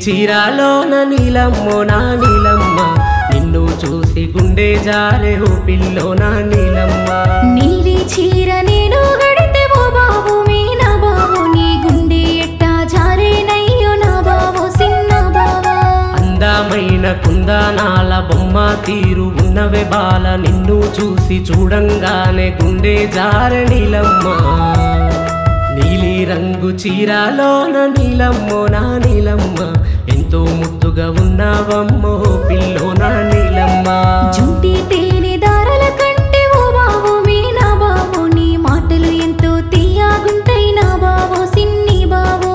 చీరాలోన నీలమ్మో నా నీలమ్మ నిన్ను చూసి గుండె జారే ఓ పిల్లో నా నీలమ్మ నీలి చీర నేను గడితే ఓ బాబు మీనా బాబు నీ గుండె ఎట్టా జారేనయ్యో నా బాబు సిన్న బాబా అందమైన కుందనాల బొమ్మ తీరు ఉన్నవే బాల నిన్ను చూసి చూడంగానే గుండె జారె నీలమ్మ నీలి రంగు చీరాలోన నీలమ్మో నా నీలమ్మ ఎంతో ముద్దుగా ఉన్నావమ్మో పిల్లో నా నీలమ్మ జుంటి తేనె దారల కంటే ఓ బాబు మీనా బాబు నీ మాటలు ఎంతో తీయగుంటాయి నా బాబు సిన్ని బాబు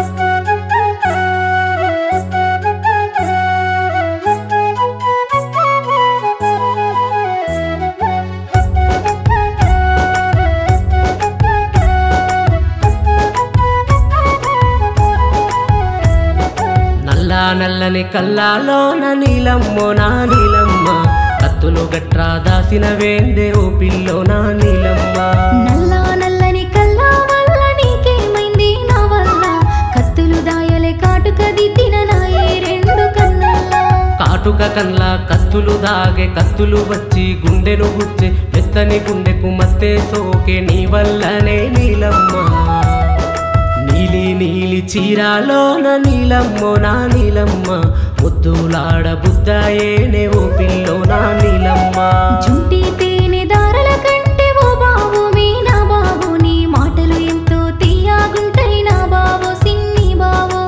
నల్ల నల్లని కల్లాలోన నీలమ్మో నా నీలమ్మ కత్తులు గట్రా దాసిన వేందే ఓ పిల్లో నా నీలమ్మ నల్ల నల్లని కల్లా వల్ల నీకేమైంది నా వల్ల కత్తులు దాయలే కాటుక దిద్దిన నాయే రెండు కన్నల్లా కాటుక కన్ల కత్తులు దాగే కత్తులు వచ్చి గుండెను గుచ్చే మెత్తని గుండెకు మత్తే సోకే నీ వల్లనే నీలమ్మ నీలి నీలి చీరాలోన నీలమ్మో నా నీలమ్మ ముద్దులాడ బుద్దాయేనే ఓ పిల్లో నా నీలమ్మ జుంటి తేనె దారల కంటే ఓ బాబు మీనా బాబు నీ మాటలు ఎంతో తీయగుంటాయి నా బాబు సిన్ని బాబు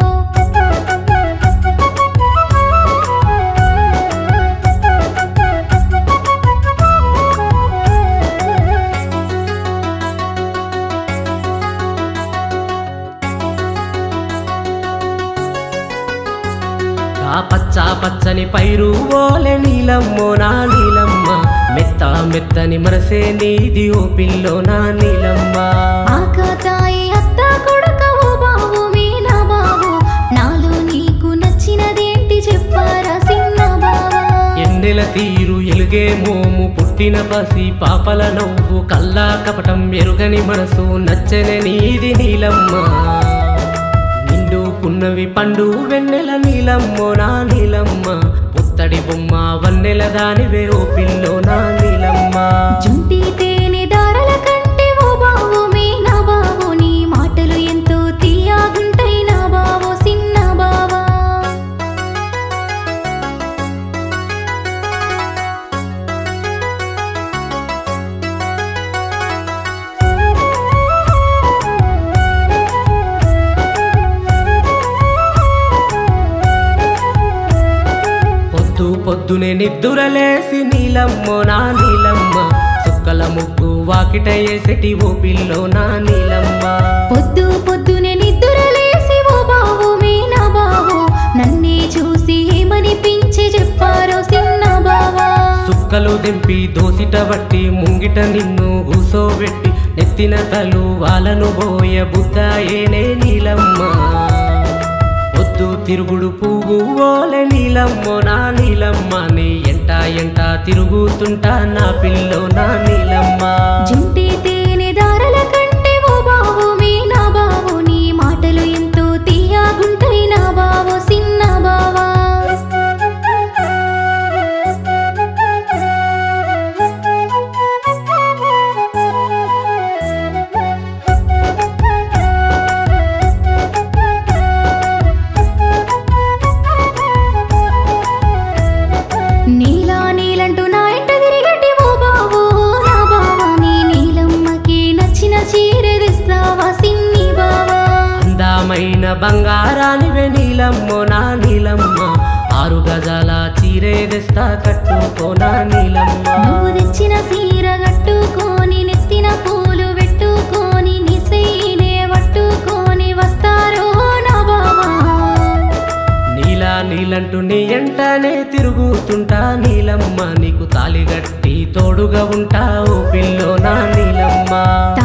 ఆ పచ్చ పచ్చని పైరు ఓలె నీలమ్మో నా నీలమ్మ మెత్త మెత్తని మనసే నీది ఓ పిల్లో నా నీలమ్మ ఆకతాయి అత్త కొడుక ఓ బాబు మీనా బాబు నాలో నీకు నచ్చినదేంటి చెప్పారా సిన్న బాబా ఎన్నెల తీరు ఎలుగే మోము పుట్టిన పసి పాపల నవ్వు కల్లా కపటం ఎరుగని మనసు నచ్చని నీది నీలమ్మ నిండుకున్నవి పండు వెన్నెల నీలమ్మో నా నీలమ్మ పుత్తడి బొమ్మ వన్నెల దానివే ఓ పిల్లో నా నీలమ్మ జుంటి తేనె దారల కంటే ఓ బాబు మీనా బాబు నీ మాటలు ఎంతో తీయగుంటాయి నా బాబు సిన్న బాబా పొద్దు పొద్దునే నిద్దురలేసి నీలమ్మో నా నీలమ్మ సుక్కల ముగ్గు వాకిట వేసటి ఓ పిల్లో నా నీలమ్మ పొద్దు పొద్దునే నిద్రలేసి ఓ బాబు మీనా బాబు నన్నే చూసి ఏమనిపించి చెప్పారో సిన్న బాబా సుక్కలు దింపి దోసిట బట్టి ముంగిట నిన్ను కూసోబెట్టి నెత్తిన తలు వాళ్ళను బోయ బుద్ధాయేనే నీలమ్మ పొద్దు తిరుగుడు పువ్వు ఓలే నీలమ్మో నా నీలమ్మ నీ ఎంట ఎంట తిరుగుతుంటా నా పిల్లో నా నీలమ్మ జుంటి తేనె దారల కంటే ఓ బాబు మీనా బాబు నీ మాటలు ఎంతో తీయగుంటాయి నా బాబు సిన్న బావా నీలా నీలంటూ నా ఇంట తిరిగటి ఓ బాబు నా బావా నీ నీలమ్మకి నచ్చిన చీర తెస్తావా సిన్ని బావా అందమైన బంగారానివే నీలమ్మో నా నీలమ్మ ఆరు గజాల చీరే తెస్తా కట్టుకో నా నీలమ్మ నువ్వు తెచ్చిన సీర కట్టుకొని నెత్తిన పూలు పెట్టుకొని నిసైనే పట్టుకొని వస్తారో నా బావా నీలా నీలంటూ నీ ఎంటనే తిరుగుతుంటా నీలమ్మ నీకు తాలిగట్టి తోడుగా ఉంటావు పిల్లో నా నీలమ్మ